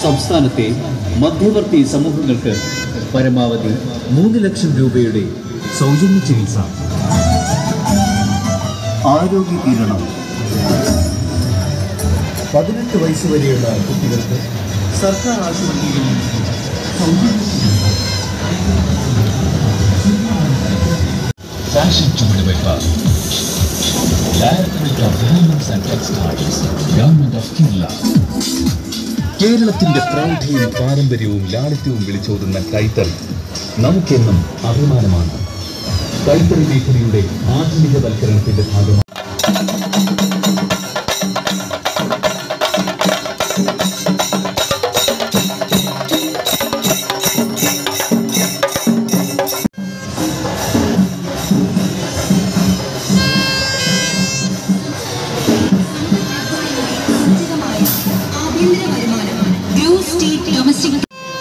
സംസ്ഥാനത്തെ മധ്യവർത്തി സമൂഹങ്ങൾക്ക് പരമാവധി മൂന്ന് ലക്ഷം രൂപയുടെ സൗജന്യ ചികിത്സ ആരോഗ്യ കിരണം പതിനെട്ട് വയസ്സ് വരെയുള്ള കുട്ടികൾക്ക് സർക്കാർ ആശുപത്രിയിൽ സൗജന്യ ചികിത്സ ഫാഷൻ ചുവടുവയ്പ് directorate of garments and textiles government of Kerala കേരളത്തിന്റെ പ്രൗഢിയും പാരമ്പര്യവും ലാളിത്യവും വിളിച്ചോതുന്ന കൈത്തറി നമുക്കെന്നും അഭിമാനമാണ് കൈത്തറി മേഖലയുടെ ആധുനികവൽക്കരണത്തിന്റെ ഭാഗമായി ആഭ്യന്തര വരുമാനം ഗ്രോസ് സ്റ്റേറ്റ് ഡൊമസ്റ്റിക്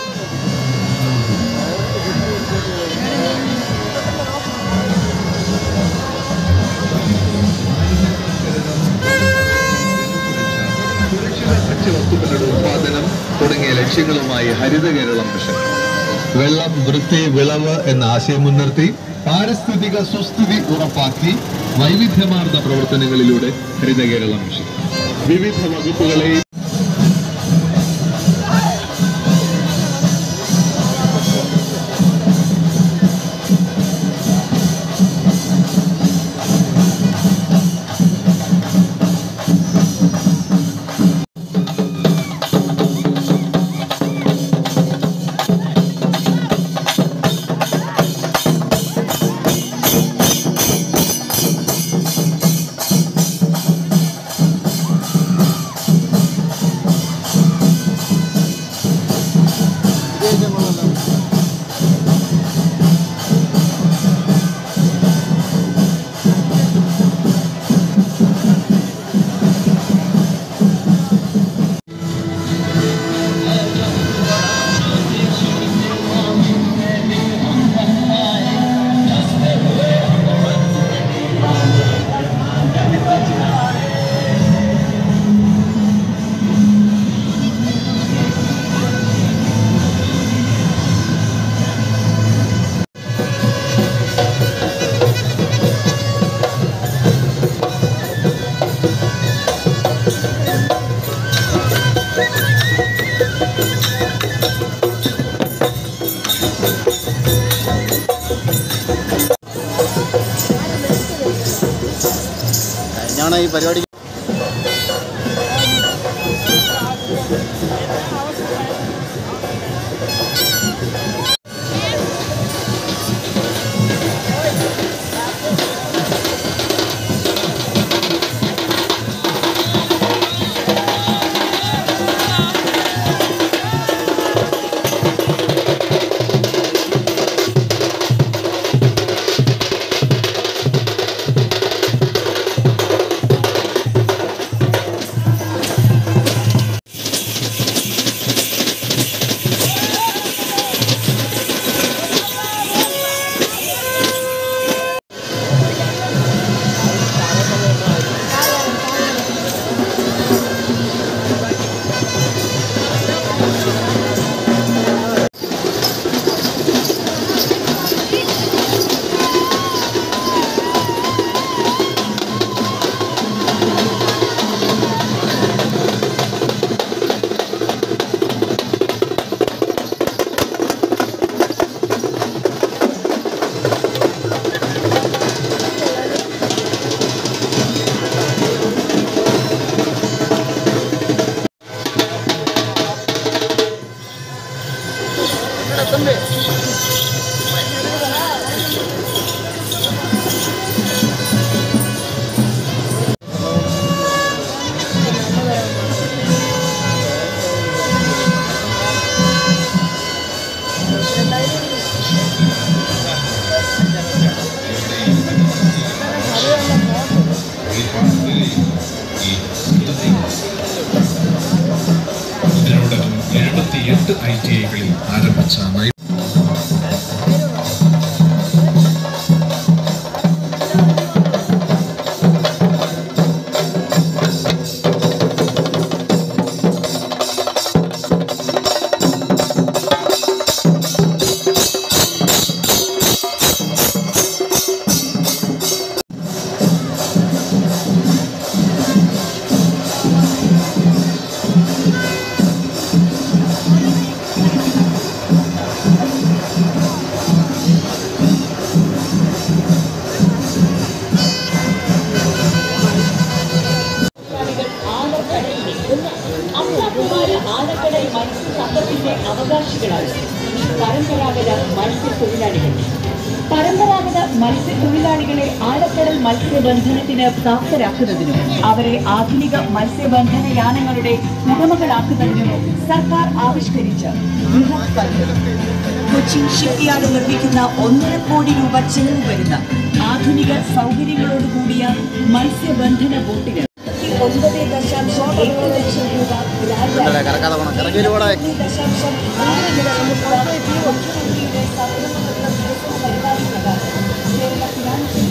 ഭക്ഷ്യവസ്തുക്കളുടെ ഉത്പാദനം തുടങ്ങിയ ലക്ഷ്യങ്ങളുമായി ഹരിത കേരളം മിഷൻ വെള്ളം വൃത്തി വിളവ് എന്ന ആശയം മുൻനിർത്തി പാരിസ്ഥിതിക സുസ്ഥിതി ഉറപ്പാക്കി വൈവിധ്യമാർന്ന പ്രവർത്തനങ്ങളിലൂടെ ഹരിത കേരളം മിഷൻ വിവിധ വകുപ്പുകളെയും ഞാൻ ഈ പരിപാടി ഇതിനോടകം എഴുപത്തിയെട്ട് ഐ ടി ഐകളിൽ ആരംഭിച്ച നൈ കർഷകന്മാര് ആഴക്കടൽ മത്സ്യസമ്പത്തിന്റെ അവകാശികളാണ് ഈ പരമ്പരാഗത മത്സ്യത്തൊഴിലാളികൾ പരമ്പരാഗത മത്സ്യത്തൊഴിലാളികളെ ആഴക്കടൽ മത്സ്യബന്ധനത്തിന് പ്രാപ്തരാക്കുന്നതിനും അവരെ ആധുനിക മത്സ്യബന്ധന യാനങ്ങളുടെ ഉടമകളാക്കുന്നതിനും സർക്കാർ ആവിഷ്കരിച്ച ബൃഹത് പദ്ധതി കൊച്ചിൻ ഷിപ്പ്യാർഡ് നിർമ്മിക്കുന്ന ഒന്നര കോടി രൂപ ചെലവ് വരുന്ന ആധുനിക സൗകര്യങ്ങളോടുകൂടിയ മത്സ്യബന്ധന ബോട്ടുകൾ ഒൻപത് ദശാംശം എട്ട് ലക്ഷം രൂപ ഗ്രാന്റ് ദശാംശം ആറ് ലക്ഷം രൂപ മുഖ്യമന്ത്രിയുടെ സംരംഭകത്വ വികസന പരിപാടി പ്രകാരം കേരള ഫിനാൻഷ്യൽ